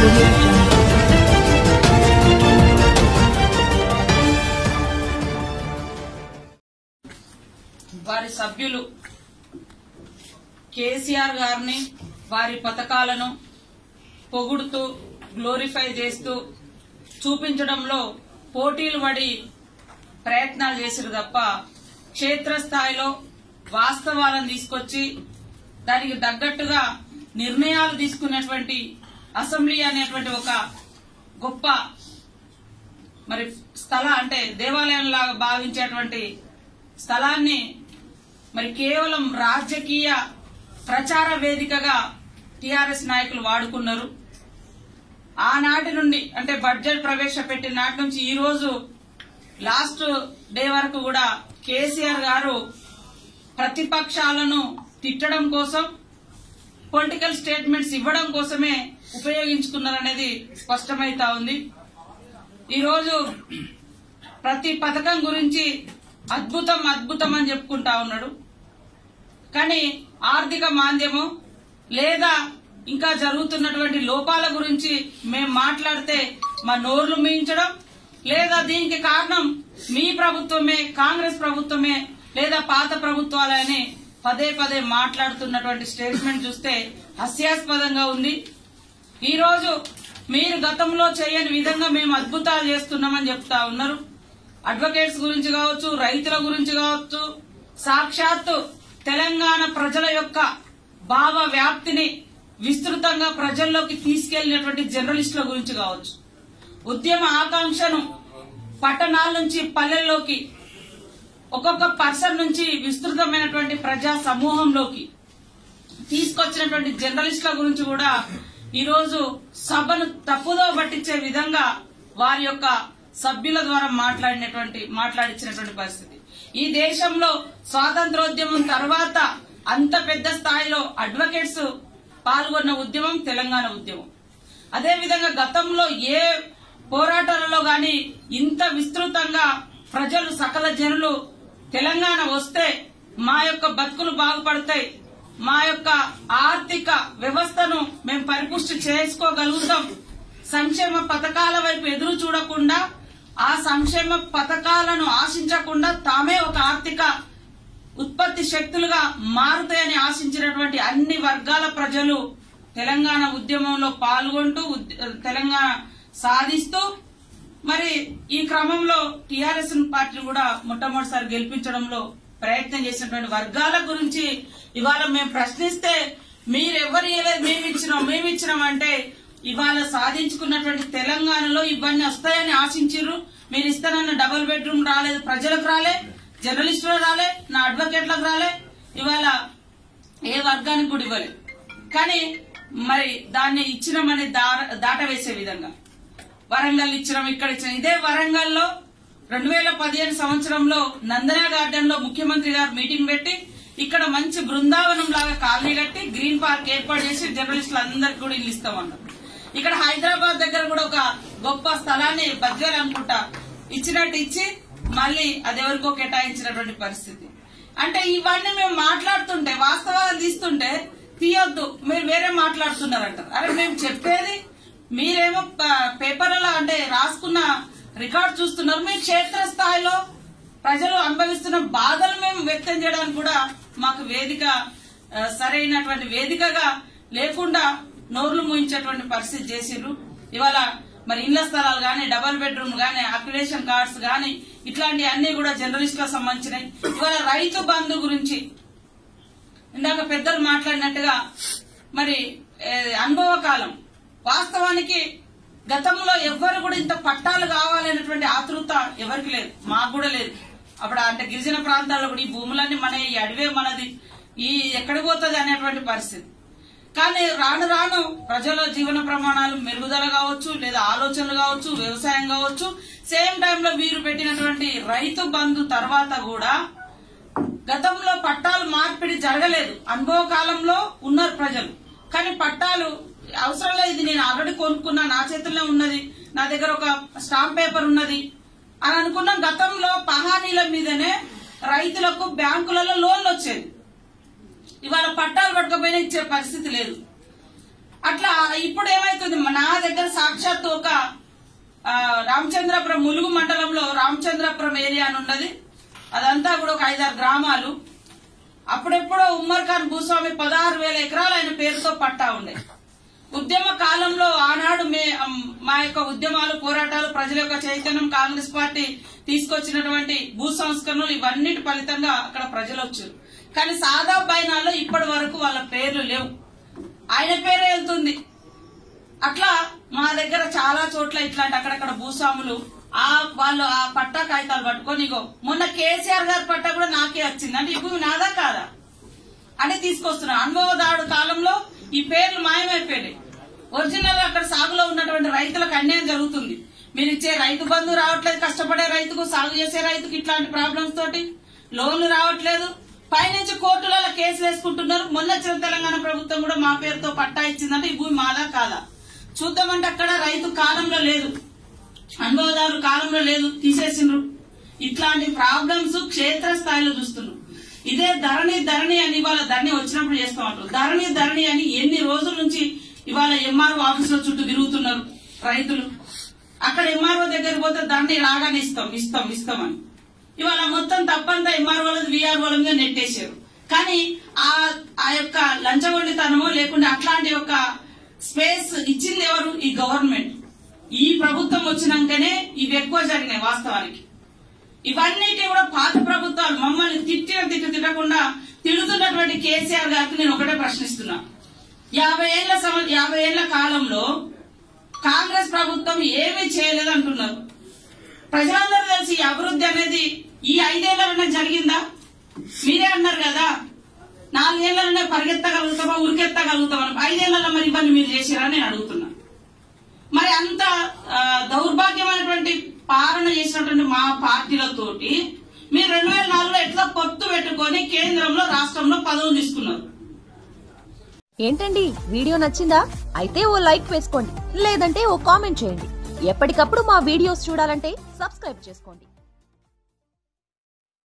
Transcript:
audio jungle. వారి సభ్యులు కేసీఆర్ గారిని వారి పథకాలను పొగుడుతూ గ్లోరిఫై చేస్తూ చూపించడంలో పోటీలు పడి ప్రయత్నాలు చేశారు తప్ప క్షేత్రస్థాయిలో వాస్తవాలను తీసుకొచ్చి దానికి తగ్గట్టుగా నిర్ణయాలు తీసుకునేటువంటి అసెంబ్లీ అనేటువంటి ఒక గొప్ప మరి స్థల అంటే దేవాలయంలాగా భావించేటువంటి స్థలాన్ని మరి కేవలం రాజకీయ ప్రచార వేదికగా టిఆర్ఎస్ నాయకులు వాడుకున్నారు ఆనాటి నుండి అంటే బడ్జెట్ ప్రవేశపెట్టిన నాటి నుంచి ఈ రోజు లాస్ట్ డే వరకు కూడా కేసీఆర్ గారు ప్రతిపక్షాలను తిట్టడం కోసం పొలిటికల్ స్టేట్మెంట్స్ ఇవ్వడం కోసమే ఉపయోగించుకున్నారనేది స్పష్టమైతా ఉంది ఈరోజు ప్రతి పథకం గురించి అద్భుతం అద్భుతం అని చెప్పుకుంటా ఉన్నాడు కానీ ఆర్థిక మాంద్యము లేదా ఇంకా జరుగుతున్నటువంటి లోపాల గురించి మేము మాట్లాడితే మా నోర్లు మించడం లేదా దీనికి కారణం మీ ప్రభుత్వమే కాంగ్రెస్ ప్రభుత్వమే లేదా పాత ప్రభుత్వాలని పదే పదే మాట్లాడుతున్నటువంటి స్టేట్మెంట్ చూస్తే హాస్యాస్పదంగా ఉంది ఈ రోజు మీరు గతంలో చేయని విధంగా మేము అద్భుతాలు చేస్తున్నామని చెప్తా ఉన్నారు అడ్వకేట్స్ గురించి కావచ్చు రైతుల గురించి కావచ్చు సాక్షాత్తు తెలంగాణ ప్రజల యొక్క భావ వ్యాప్తిని విస్తృతంగా ప్రజల్లోకి తీసుకెళ్లినటువంటి జర్నలిస్టుల గురించి కావచ్చు ఉద్యమ ఆకాంక్షను పట్టణాల నుంచి పల్లెల్లోకి ఒక్కొక్క పర్సన్ నుంచి విస్తృతమైనటువంటి ప్రజా సమూహంలోకి తీసుకొచ్చినటువంటి జర్నలిస్టుల గురించి కూడా ఈ రోజు సభను తప్పుదో పట్టించే విధంగా వారి యొక్క సభ్యుల ద్వారా మాట్లాడినటువంటి మాట్లాడించినటువంటి పరిస్థితి ఈ దేశంలో స్వాతంత్రోద్యమం తర్వాత అంత పెద్ద స్థాయిలో అడ్వకేట్స్ పాల్గొన్న ఉద్యమం తెలంగాణ ఉద్యమం అదేవిధంగా గతంలో ఏ పోరాటాలలో గాని ఇంత విస్తృతంగా ప్రజలు సకల జనులు తెలంగాణ వస్తే మా యొక్క బతుకులు బాగుపడతాయి మా యొక్క ఆర్థిక వ్యవస్థను మేము పరిపుష్టి చేసుకోగలుగుతాం సంక్షేమ పథకాల వైపు ఎదురు చూడకుండా ఆ సంక్షేమ పథకాలను ఆశించకుండా తామే ఒక ఆర్థిక ఉత్పత్తి శక్తులుగా మారుతాయని ఆశించినటువంటి అన్ని వర్గాల ప్రజలు తెలంగాణ ఉద్యమంలో పాల్గొంటూ ఉద్- తెలంగాణ సాధిస్తూ మరి ఈ క్రమంలో టిఆర్ఎస్ పార్టీ కూడా మొట్టమొదటిసారి గెలిపించడంలో ప్రయత్నం చేసినటువంటి వర్గాల గురించి ఇవాళ మేము ప్రశ్నిస్తే మీరెవ్వరు ఇవ్వలేదు మేము ఇచ్చినాం మేము ఇచ్చినాం అంటే ఇవాళ సాధించుకున్నటువంటి తెలంగాణలో ఇవన్నీ వస్తాయని ఆశించారు మీరు ఇస్తానన్న డబుల్ బెడ్రూమ్ రాలేదు ప్రజలకు రాలే జర్నలిస్టులకు రాలే నా అడ్వకేట్లకు రాలే ఇవాళ ఏ వర్గానికి కూడా ఇవ్వలేదు కానీ మరి దాన్ని ఇచ్చినామని దార- దాటవేసే విధంగా వరంగల్ ఇచ్చినాం ఇక్కడ ఇచ్చినాం ఇదే వరంగల్లో రెండు వేల పదిహేను సంవత్సరంలో నందన గార్డెన్ లో ముఖ్యమంత్రి గారు మీటింగ్ పెట్టి ఇక్కడ మంచి బృందావనం లాగా కాలనీ కట్టి గ్రీన్ పార్క్ ఏర్పాటు చేసి జర్నలిస్టులు అందరికి కూడా ఇల్లు ఇస్తామన్నారు ఇక్కడ హైదరాబాద్ దగ్గర కూడా ఒక గొప్ప స్థలాన్ని బద్వేలు అనుకుంటా ఇచ్చినట్టు ఇచ్చి మళ్ళీ అది ఎవరికో కేటాయించినటువంటి పరిస్థితి అంటే ఇవన్నీ మేము మాట్లాడుతుంటే వాస్తవాలు తీస్తుంటే తీయొద్దు మీరు వేరే మాట్లాడుతున్నారంటారు అరే మేము చెప్పేది మీరేమో ప- పేపర్లలో అంటే రాసుకున్న రికార్డ్ చూస్తున్నారు మీరు క్షేత్ర స్థాయిలో ప్రజలు అనుభవిస్తున్న బాధలు మేము వ్యక్తం చేయడానికి కూడా మాకు వేదిక ఆ, సరైనటువంటి వేదికగా లేకుండా నోర్లు మూయించేటువంటి పరిస్థితి చేసిర్రు ఇవాళ మరి ఇళ్ల స్థలాలు గాని డబల్ బెడ్రూమ్ గాని అక్రిడేషన్ కార్డ్స్ గాని ఇట్లాంటి అన్ని కూడా జర్నలిస్టులకు సంబంధించినవి ఇవాళ రైతు బంధు గురించి ఇందాక పెద్దలు మాట్లాడినట్టుగా మరి ఏ, అనుభవ కాలం వాస్తవానికి గతంలో ఎవ్వరు కూడా ఇంత పట్టాలు కావాలనేటువంటి ఆతృత ఎవరికి లేదు మాకు కూడా లేదు అప్పుడు అంటే గిరిజన ప్రాంతాల్లో కూడా ఈ భూములన్నీ మన ఈ అడవే మనది ఈ ఎక్కడికి పోతుంది అనేటువంటి పరిస్థితి కానీ రాను రాను ప్రజల జీవన ప్రమాణాలు మెరుగుదల కావచ్చు లేదా ఆలోచనలు కావచ్చు వ్యవసాయం కావచ్చు సేమ్ టైంలో వీరు పెట్టినటువంటి రైతు బంధు తర్వాత కూడా గతంలో పట్టాలు మార్పిడి జరగలేదు అనుభవ కాలంలో ఉన్నారు ప్రజలు కానీ పట్టాలు అవసరం లేదు ఇది నేను ఆల్రెడీ కొనుక్కున్నా నా చేతుల్లో ఉన్నది నా దగ్గర ఒక స్టాంప్ పేపర్ ఉన్నది అని అనుకున్న గతంలో పహానీల మీదనే రైతులకు బ్యాంకులలో లోన్లు వచ్చేది ఇవాళ పట్టాలు పట్టకపోయినా ఇచ్చే పరిస్థితి లేదు అట్లా ఇప్పుడు ఏమైతుంది నా దగ్గర సాక్షాత్తు ఒక ఆ, రామచంద్రపురం ములుగు మండలంలో రామచంద్రపురం ఏరియా అని ఉన్నది అదంతా కూడా ఒక ఐదారు గ్రామాలు అప్పుడెప్పుడో ఉమ్మర్ ఖాన్ భూస్వామి పదహారు వేల ఎకరాలు ఆయన పేరుతో పట్టా ఉండే ఉద్యమ కాలంలో ఆనాడు మే అమ్, మా యొక్క ఉద్యమాలు పోరాటాలు ప్రజల యొక్క చైతన్యం కాంగ్రెస్ పార్టీ తీసుకొచ్చినటువంటి భూ సంస్కరణలు ఇవన్నిటి ఫలితంగా అక్కడ ప్రజలు వచ్చారు కానీ సాదా బైనాల్లో ఇప్పటి వరకు వాళ్ళ పేర్లు లేవు ఆయన పేరే వెళ్తుంది అట్లా మా దగ్గర చాలా చోట్ల ఇట్లాంటి అక్కడక్కడ భూస్వాములు ఆ వాళ్ళు ఆ పట్టా కాగితాలు పట్టుకొని ఇగో మొన్న కేసీఆర్ గారి పట్టా కూడా నాకే వచ్చింది అంటే ఈ భూమి నాదా కాదా అని తీసుకొస్తున్నారు అనుభవదారుడు కాలంలో ఈ పేర్లు మాయమైపోయాయి ఒరిజినల్ అక్కడ సాగులో ఉన్నటువంటి రైతులకు అన్యాయం జరుగుతుంది మీరు ఇచ్చే రైతు బంధు రావట్లేదు కష్టపడే రైతుకు సాగు చేసే రైతుకు ఇట్లాంటి ప్రాబ్లమ్స్ తోటి లోన్లు రావట్లేదు పైనుంచి కోర్టులలో కేసులు వేసుకుంటున్నారు మొన్న వచ్చిన తెలంగాణ ప్రభుత్వం కూడా మా పేరుతో పట్టా ఇచ్చిందంటే ఈ భూమి మాదా కాదా చూద్దామంటే అక్కడ రైతు కాలంలో లేదు అనుభవదారు కాలంలో లేదు తీసేసిండ్రు ఇట్లాంటి ప్రాబ్లమ్స్ క్షేత్ర స్థాయిలో చూస్తున్నారు ఇదే ధరణి ధరణి అని ఇవాళ ధరణి వచ్చినప్పుడు చేస్తా ఉంటారు ధరణి ధరణి అని ఎన్ని రోజుల నుంచి ఇవాళ ఎంఆర్ఓ ఆఫీసుల చుట్టూ తిరుగుతున్నారు రైతులు అక్కడ ఎంఆర్ఓ దగ్గరికి పోతే ధరణి రాగానే ఇస్తాం ఇస్తాం ఇస్తామని ఇవాళ మొత్తం తప్పంతా ఎంఆర్ఓలది విఆర్ఓల మీద నెట్టేశారు కానీ ఆ ఆ యొక్క లంచగొండితనమో లేకుంటే అట్లాంటి ఒక స్పేస్ ఇచ్చింది ఎవరు ఈ గవర్నమెంట్ ఈ ప్రభుత్వం వచ్చినాకనే ఇవి ఎక్కువ జరిగినాయి వాస్తవానికి ఇవన్నిటి కూడా పాత ప్రభుత్వాలు మమ్మల్ని తిట్టిన తిట్టు తిట్టకుండా తిడుతున్నటువంటి కేసీఆర్ గారికి నేను ఒకటే ప్రశ్నిస్తున్నా యాభై ఏళ్ల సంవ- యాభై ఏళ్ల కాలంలో కాంగ్రెస్ ప్రభుత్వం ఏమీ చేయలేదు అంటున్నారు ప్రజలందరూ తెలిసి ఈ అభివృద్ధి అనేది ఈ ఐదేళ్లలోనే జరిగిందా మీరే అన్నారు కదా నాలుగేళ్లలోనే పరిగెత్తగలుగుతామా ఉరికెత్తగలుగుతామా ఐదేళ్లలో మరి ఇవన్నీ మీరు చేసిరా నేను అడుగుతున్నా మరి అంత ఆ, దౌర్భాగ్యమైనటువంటి పాలన చేసినటువంటి మా పార్టీలతోటి మీరు రెండు వేల నాలుగులో ఎట్లా పొత్తు పెట్టుకొని కేంద్రంలో రాష్ట్రంలో పదవులు తీసుకున్నారు ఏంటండి వీడియో నచ్చిందా అయితే ఓ లైక్ వేసుకోండి లేదంటే ఓ కామెంట్ చేయండి ఎప్పటికప్పుడు మా వీడియోస్ చూడాలంటే సబ్స్క్రైబ్ చేసుకోండి